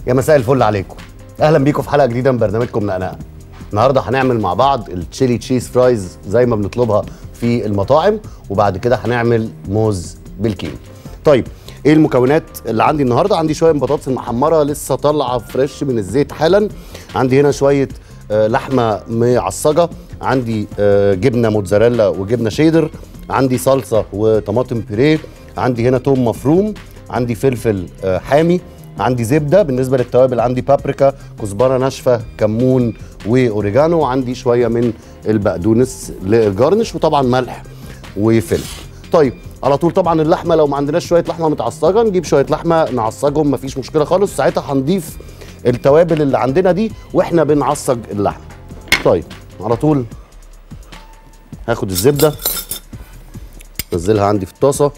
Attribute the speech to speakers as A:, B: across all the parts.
A: يا مساء الفل عليكم اهلا بيكم في حلقه جديده من برنامجكم نقنقه النهارده هنعمل مع بعض التشيلي تشيز فرايز زي ما بنطلبها في المطاعم وبعد كده هنعمل موز بالكيمو طيب ايه المكونات اللي عندي النهارده عندي شويه بطاطس محمره لسه طالعه فريش من الزيت حالا عندي هنا شويه آه، لحمه معصجه عندي آه، جبنه موتزاريلا وجبنه شيدر عندي صلصه وطماطم بيريه عندي هنا توم مفروم عندي فلفل آه، حامي عندي زبده بالنسبه للتوابل عندي بابريكا كزبره ناشفه كمون واوريجانو وعندي شويه من البقدونس للجارنش وطبعا ملح وفلفل طيب على طول طبعا اللحمه لو ما عندناش شويه لحمه متعصجه نجيب شويه لحمه نعصجهم مفيش مشكله خالص ساعتها هنضيف التوابل اللي عندنا دي واحنا بنعصج اللحمه طيب على طول هاخد الزبده انزلها عندي في الطاسه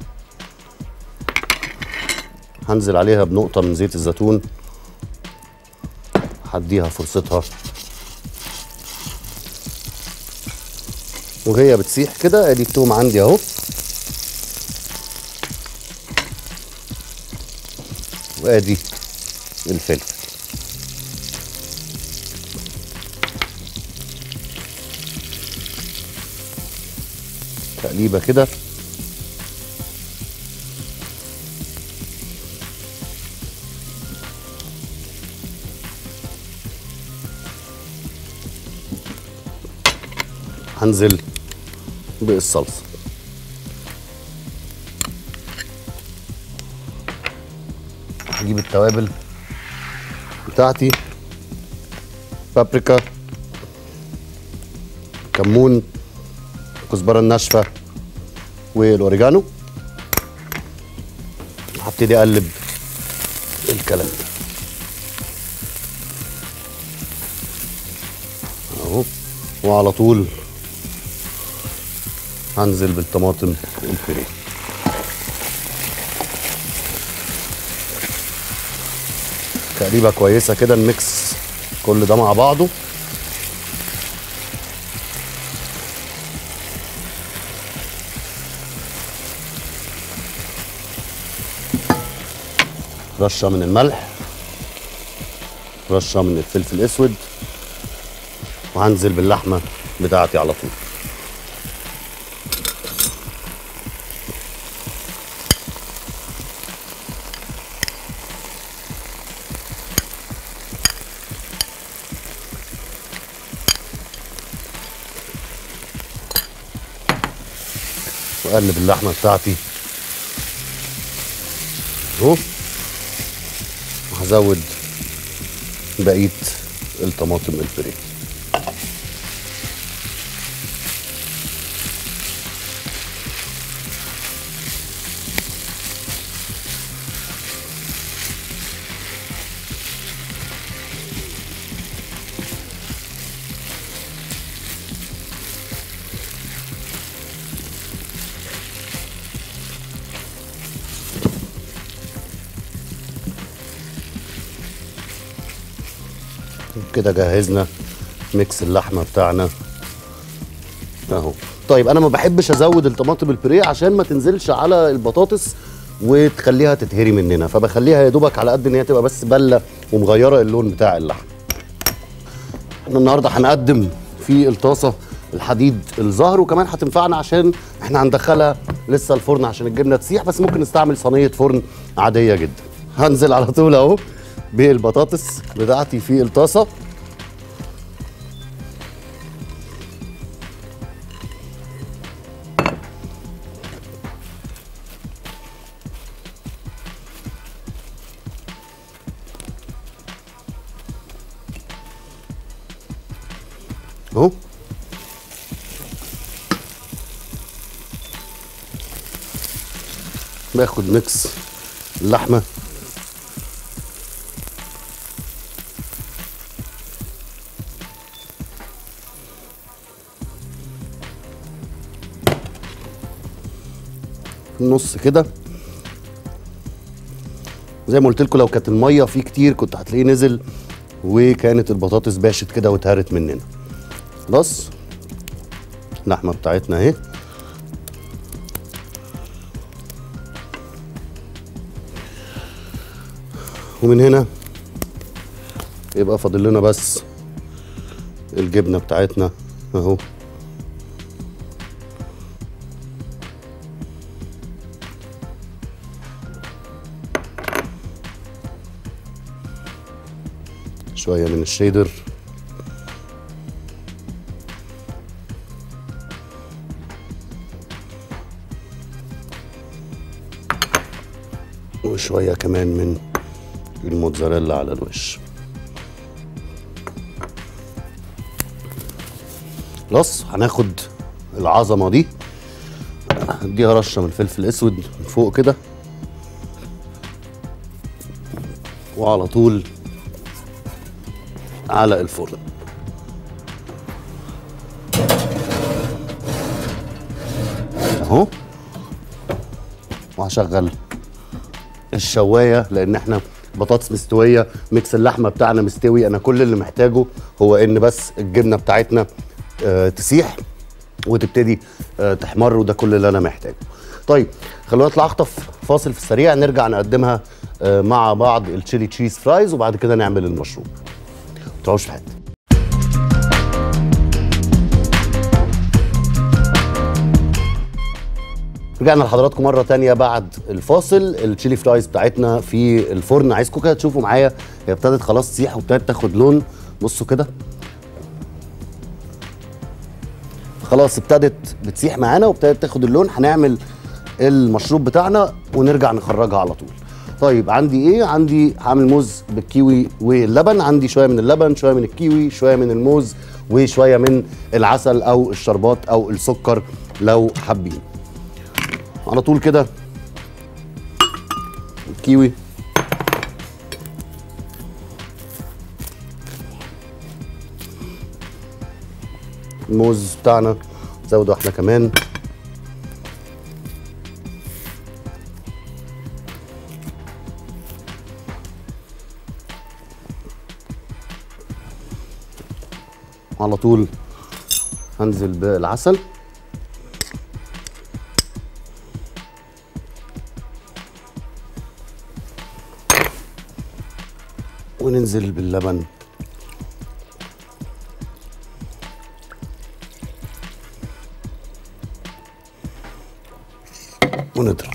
A: هنزل عليها بنقطه من زيت الزيتون هديها فرصتها وهي بتسيح كده ادي التوم عندي اهو وادي الفلفل تقليبه كده هنزل بالصلصه هجيب التوابل بتاعتي بابريكا كمون الكزبره الناشفه والاوريجانو هبتدي اقلب الكلام ده اهو وعلى طول هنزل بالطماطم البيريه تقريبا كويسه كده نميكس كل ده مع بعضه رشه من الملح رشه من الفلفل الاسود وهنزل باللحمه بتاعتي على طول واقلب اللحمه بتاعتي اهو وهزود بقيه الطماطم البريه كده جهزنا ميكس اللحمه بتاعنا اهو طيب انا ما بحبش ازود الطماطم البوريه عشان ما تنزلش على البطاطس وتخليها تتهري مننا فبخليها يا دوبك على قد ان هي تبقى بس بله ومغيره اللون بتاع اللحم احنا النهارده هنقدم في الطاسه الحديد الزهر وكمان هتنفعنا عشان احنا هندخلها لسه الفرن عشان الجبنه تسيح بس ممكن نستعمل صينيه فرن عاديه جدا هنزل على طول اهو بالبطاطس بتاعتي في الطاسه اهو باخد ميكس اللحمه في النص كده زي ما قلت لكم لو كانت الميه فيه كتير كنت هتلاقيه نزل وكانت البطاطس باشت كده واتهرت مننا خلاص اللحمه بتاعتنا اهي ومن هنا يبقى فاضل لنا بس الجبنه بتاعتنا اهو شويه من الشيدر وشويه كمان من الموتزاريلا على الوش خلاص هناخد العظمه دي اديها رشه من الفلفل الاسود من فوق كده وعلى طول على الفرن اهو وهشغل الشوايه لان احنا بطاطس مستويه ميكس اللحمه بتاعنا مستوي انا كل اللي محتاجه هو ان بس الجبنه بتاعتنا آه تسيح وتبتدي آه تحمر وده كل اللي انا محتاجه طيب خلونا نطلع اخطف فاصل في السريع نرجع نقدمها آه مع بعض التشيلي تشيز فرايز وبعد كده نعمل المشروب ما تروحوش في حته رجعنا لحضراتكم مرة تانية بعد الفاصل التشيلي فرايز بتاعتنا في الفرن عايزكم كده تشوفوا معايا هي ابتدت خلاص تسيح وابتدت تاخد لون بصوا كده خلاص ابتدت بتسيح معانا وابتدت تاخد اللون هنعمل المشروب بتاعنا ونرجع نخرجها على طول طيب عندي ايه عندي هعمل موز بالكيوي واللبن عندي شويه من اللبن شويه من الكيوي شويه من الموز وشويه من العسل او الشربات او السكر لو حابين على طول كده الكيوي الموز بتاعنا زود واحده كمان على طول هنزل بالعسل وننزل باللبن ونضرب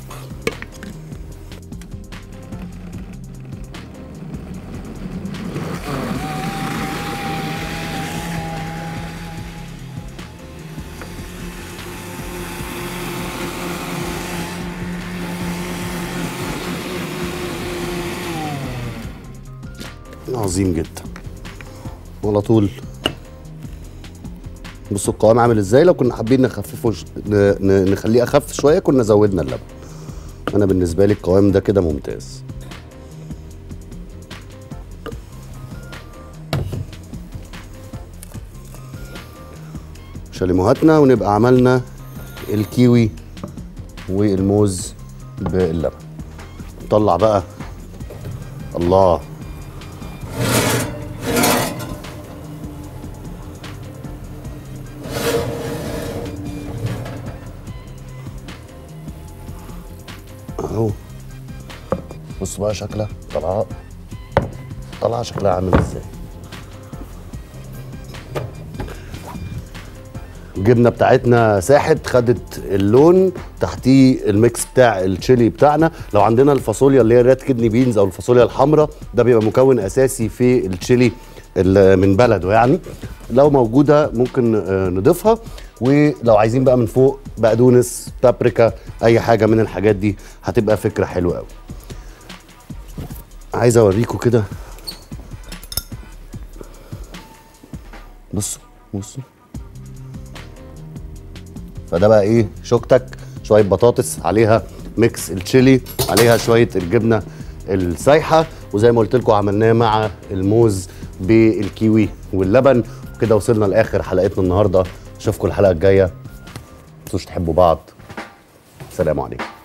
A: عظيم جدا وعلى طول بصوا القوام عامل ازاي لو كنا حابين نخففه ش... ن... ن... نخليه اخف شويه كنا زودنا اللبن انا بالنسبه لي القوام ده كده ممتاز شاليموهاتنا ونبقى عملنا الكيوي والموز باللبن نطلع بقى الله اهو بص بقى شكلها طالعه طالعه شكلها عامل ازاي الجبنه بتاعتنا ساحت خدت اللون تحتيه الميكس بتاع التشيلي بتاعنا لو عندنا الفاصوليا اللي هي الريد كدني بينز او الفاصوليا الحمراء ده بيبقى مكون اساسي في التشيلي ال- من بلده يعني لو موجوده ممكن آه، نضيفها ولو عايزين بقى من فوق بقدونس بابريكا اي حاجه من الحاجات دي هتبقى فكره حلوه قوي عايز اوريكم كده بصوا بصوا فده بقى ايه شوكتك شويه بطاطس عليها ميكس التشيلي عليها شويه الجبنه السايحه وزي ما قلت لكم عملناه مع الموز بالكيوي واللبن وكده وصلنا لاخر حلقتنا النهارده اشوفكم الحلقه الجايه ما تنسوش تحبوا بعض سلام عليكم